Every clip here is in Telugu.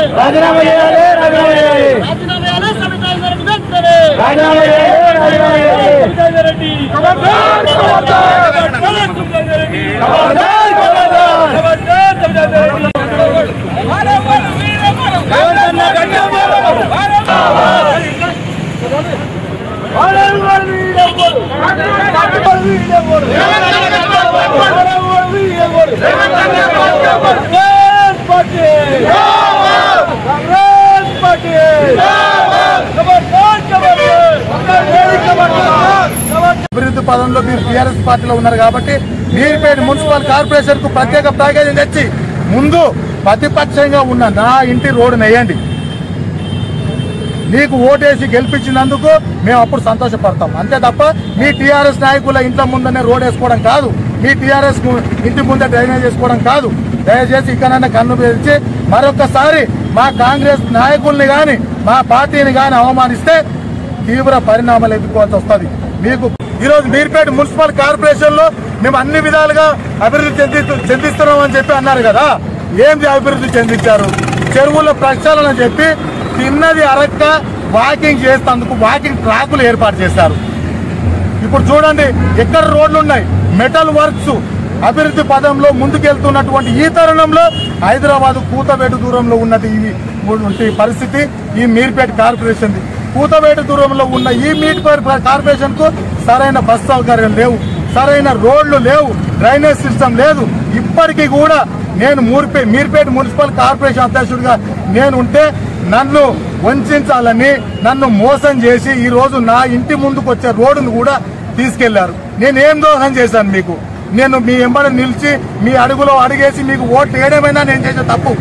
రాజీనామా చేయాలి రాజీనామా చేయాలి రాజీనామా చేయాలి సబితా ఇంద్రారెడ్డి వెంటనే రాజీనామా చేయాలి రాజీనామా చేయాలి సబితా ఇంద్రారెడ్డి ఖబర్దార్, ఖబర్దార్. ఖబర్దార్ సబితా ఇంద్రారెడ్డి ఖబర్దార్, ఖబర్దార్. ఖబర్దార్ సబితా ఇంద్రారెడ్డి రేవంత్ అన్న గట్టిగా పోరాడు. వాడేవాడు వీడెవ్వడు. వాడేవాడు వీడెవ్వడు. వాడేవాడు వీడెవ్వడు. కాంగ్రెస్ పార్టీ. కాంగ్రెస్ పార్టీ. ఖబర్దార్, ఖబర్దార్. ఖబర్దార్, ఖబర్దార్. అభివృద్ధి పదంలో మీరు టీఆర్ఎస్ పార్టీలో ఉన్నారు కాబట్టి మీరుపేట మున్సిపల్ కార్పొరేషన్ కు ప్రత్యేక ప్యాకేజీ తెచ్చి ముందు ప్రతిపక్షంగా ఉన్న నా ఇంటి రోడ్డు నెయ్యండి నీకు ఓటేసి గెలిపించినందుకు మేము అప్పుడు సంతోషపడతాం అంతే తప్ప మీ టీఆర్ఎస్ నాయకుల ఇంట్లో ముందనే రోడ్ వేసుకోవడం కాదు మీ టీఆర్ఎస్ ఇంటి ముందే డ్రైనేజ్ చేసుకోవడం కాదు దయచేసి ఇక్కడన్నా కన్ను తెరిచి మరొకసారి మా కాంగ్రెస్ నాయకుల్ని గాని మా పార్టీని గాని అవమానిస్తే తీవ్ర పరిణామాలు ఎదుర్కోవాల్సి వస్తుంది మీకు ఈరోజు మీర్పేట మున్సిపల్ కార్పొరేషన్ లో మేము అన్ని విధాలుగా అభివృద్ధి చెంది చెందిస్తున్నాం అని చెప్పి అన్నారు కదా ఏంది అభివృద్ధి చెందించారు చెరువుల ప్రక్షాళన చెప్పి తిన్నది అరక్క వాకింగ్ చేసేందుకు వాకింగ్ ట్రాకులు ఏర్పాటు చేశారు ఇప్పుడు చూడండి ఎక్కడ రోడ్లు ఉన్నాయి మెటల్ వర్క్స్ అభివృద్ధి పదంలో ముందుకెళ్తున్నటువంటి ఈ తరుణంలో హైదరాబాద్ కూతవేటు దూరంలో ఉన్నది ఈ ఉన్నటువంటి పరిస్థితి ఈ మీర్పేట కార్పొరేషన్ కూతవేటు దూరంలో ఉన్న ఈ మీర్పేట కార్పొరేషన్ కు సరైన బస్ సౌకర్యం లేవు సరైన రోడ్లు లేవు డ్రైనేజ్ సిస్టమ్ లేదు ఇప్పటికీ కూడా నేను మూర్పే మీర్పేట మున్సిపల్ కార్పొరేషన్ అధ్యక్షుడిగా నేను ఉంటే నన్ను వంచాలని నన్ను మోసం చేసి ఈ రోజు నా ఇంటి ముందుకు వచ్చే రోడ్డును కూడా తీసుకెళ్లారు నేను ఏం దోహం చేశాను మీకు నేను మీ ఎంబడి నిలిచి మీ అడుగులో అడిగేసి మీకు ఓట్లు వేయడమైనా నేను చేసే తప్పు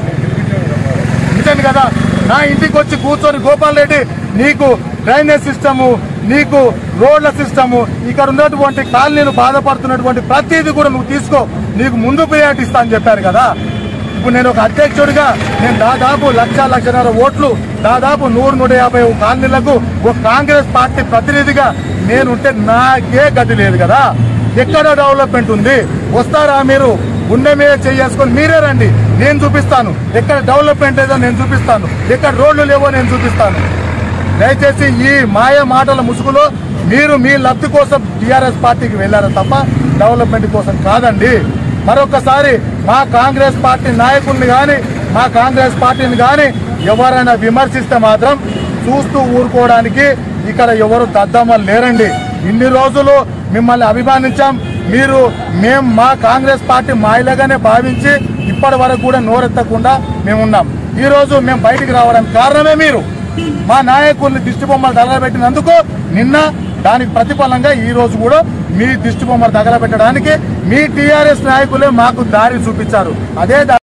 నిజండి కదా నా ఇంటికి వచ్చి కూర్చొని గోపాల్ రెడ్డి నీకు డ్రైనేజ్ సిస్టము నీకు రోడ్ల సిస్టము ఇక్కడ ఉన్నటువంటి కాలనీలు బాధపడుతున్నటువంటి ప్రతిదీ కూడా నువ్వు తీసుకో నీకు ముందు ప్రియారిటీ ఇస్తా అని చెప్పారు కదా ఇప్పుడు నేను ఒక అధ్యక్షుడిగా నేను దాదాపు లక్ష లక్షన్నర ఓట్లు దాదాపు నూరు నూట యాభై కాలనీలకు ఒక కాంగ్రెస్ పార్టీ ప్రతినిధిగా నేనుంటే నాకే గతి లేదు కదా ఎక్కడ డెవలప్మెంట్ ఉంది వస్తారా మీరు గుండె మీద చేసుకొని మీరే రండి నేను చూపిస్తాను ఎక్కడ డెవలప్మెంట్ ఏదో నేను చూపిస్తాను ఎక్కడ రోడ్లు లేవో నేను చూపిస్తాను దయచేసి ఈ మాయ మాటల ముసుగులో మీరు మీ లబ్ధి కోసం టీఆర్ఎస్ పార్టీకి వెళ్లారు తప్ప డెవలప్మెంట్ కోసం కాదండి మరొకసారి మా కాంగ్రెస్ పార్టీ నాయకుల్ని గాని మా కాంగ్రెస్ పార్టీని గాని ఎవరైనా విమర్శిస్తే మాత్రం చూస్తూ ఊరుకోవడానికి ఇక్కడ ఎవరు దద్దమ్మలు లేరండి ఇన్ని రోజులు మిమ్మల్ని అభిమానించాం మీరు మేం మా కాంగ్రెస్ పార్టీ మాయలుగానే భావించి ఇప్పటి వరకు కూడా నోరెత్తకుండా మేమున్నాం ఈ రోజు మేము బయటికి రావడానికి కారణమే మీరు మా నాయకుల్ని దిష్టి బొమ్మలు తగలబెట్టినందుకు నిన్న దానికి ప్రతిఫలంగా ఈ రోజు కూడా మీ దిష్టి బొమ్మలు తగలబెట్టడానికి మీ టీఆర్ఎస్ నాయకులే మాకు దారి చూపించారు అదే దారి